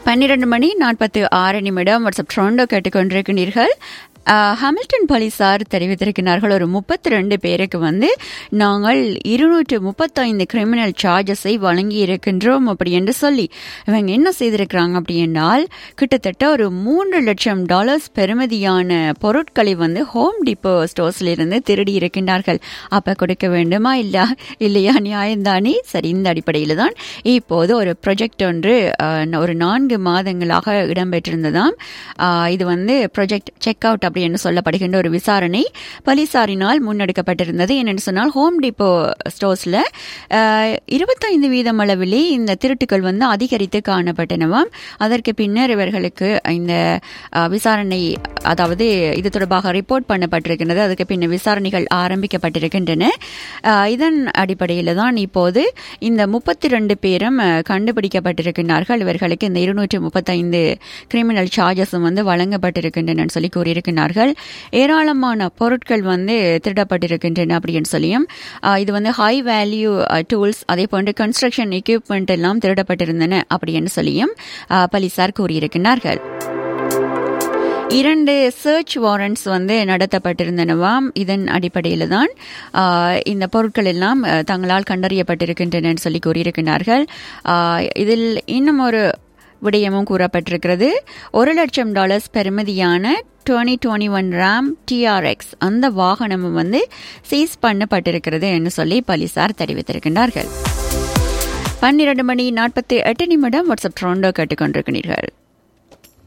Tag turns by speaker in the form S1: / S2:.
S1: பன்னிரண்டு மணி நாற்பத்தி ஆறு நிமிடம் வாட்ஸ்அப் ட்ரோண்டோ கேட்டுக்கொண்டிருக்கிறீர்கள் அஹ், ஹாமில்டன் போலீசார் தெரிவித்திருக்கிறார்கள் ஒரு முப்பத்தி ரெண்டு பேருக்கு வந்து நாங்கள் இருநூற்று முப்பத்தைந்து கிரிமினல் சார்ஜஸை வழங்கி இருக்கின்றோம் அப்படி என்று சொல்லி இவங்க என்ன செய்திருக்கிறாங்க அப்படி என்றால் கிட்டத்தட்ட ஒரு மூன்று லட்சம் டாலர்ஸ் பெறுமதியான பொருட்களை வந்து ஹோம் டிப்போ ஸ்டோர்ஸ்ல இருந்து திருடி இருக்கின்றார்கள் அப்ப கொடுக்க வேண்டுமா இல்ல இல்லையா நியாயம்தானே சரி இந்த அடிப்படையில் தான் இப்போது ஒரு ப்ரொஜெக்ட் ஒன்று அஹ், ஒரு நான்கு மாதங்களாக இடம்பெற்றிருந்ததாம் அஹ், இது வந்து ப்ரொஜெக்ட் செக் அவுட் அப்படி என்று சொல்லப்படுகின்ற ஒரு விசாரணை போலீசாரினால் முன்னெடுக்கப்பட்டிருந்தது என்னென்னு சொன்னால் ஹோம் டிப்போ ஸ்டோர்ஸ்ல இருபத்தைந்து வீதம் அளவிலே இந்த திருட்டுகள் வந்து அதிகரித்து காணப்பட்டனவாம் அதற்கு பின்னர் இவர்களுக்கு இந்த அஹ், விசாரணை அதாவது இது தொடர்பாக ரிப்போர்ட் பண்ணப்பட்டிருக்கின்றது அதுக்கு பின்னர் விசாரணைகள் ஆரம்பிக்கப்பட்டிருக்கின்றன அஹ், இதன் அடிப்படையில் தான் இப்போது இந்த முப்பத்தி ரெண்டு பேரும் அஹ், கண்டுபிடிக்கப்பட்டிருக்கிறார்கள் இவர்களுக்கு இந்த இருநூற்றி முப்பத்தைந்து கிரிமினல் சார்ஜஸும் வந்து வழங்கப்பட்டிருக்கின்றன சொல்லி கூறியிருக்கிறார்கள் ஏராளமான பொருட்கள் வந்து திருடப்பட்டிருக்கின்றன அப்படின்னு சொல்லியும் அஹ், இது வந்து ஹை வேல்யூ டூல்ஸ் அதே போன்று கன்ஸ்ட்ரக்ஷன் எக்யூப்மெண்ட் எல்லாம் திருடப்பட்டிருந்தன அப்படின்னு சொல்லியும் அஹ், போலீசார் கூறியிருக்கிறார்கள் இரண்டு சர்ச் வாரண்ட்ஸ் வந்து நடத்தப்பட்டிருந்தனவாம் இதன் அடிப்படையில் தான் ஆஹ், இந்த பொருட்கள் எல்லாம் அஹ், தங்களால் கண்டறியப்பட்டிருக்கின்றன சொல்லி கூறியிருக்கிறார்கள் ஆஹ், இதில் இன்னும் ஒரு விடயமும் கூறப்பட்டிருக்கிறது ஒரு லட்சம் டாலர்ஸ் பெறுமதியான twenty twenty one Ram TRX அந்த வாகனமும் வந்து சீஸ் பண்ணப்பட்டிருக்கிறது என்று சொல்லி போலீசார் தெரிவித்திருக்கின்றார்கள் பன்னிரண்டு மணி நாற்பத்தி எட்டு நிமிடம் வாட்ஸ்அப் ட்ரோண்டோ கேட்டுக்கொண்டிருக்கிறீர்கள்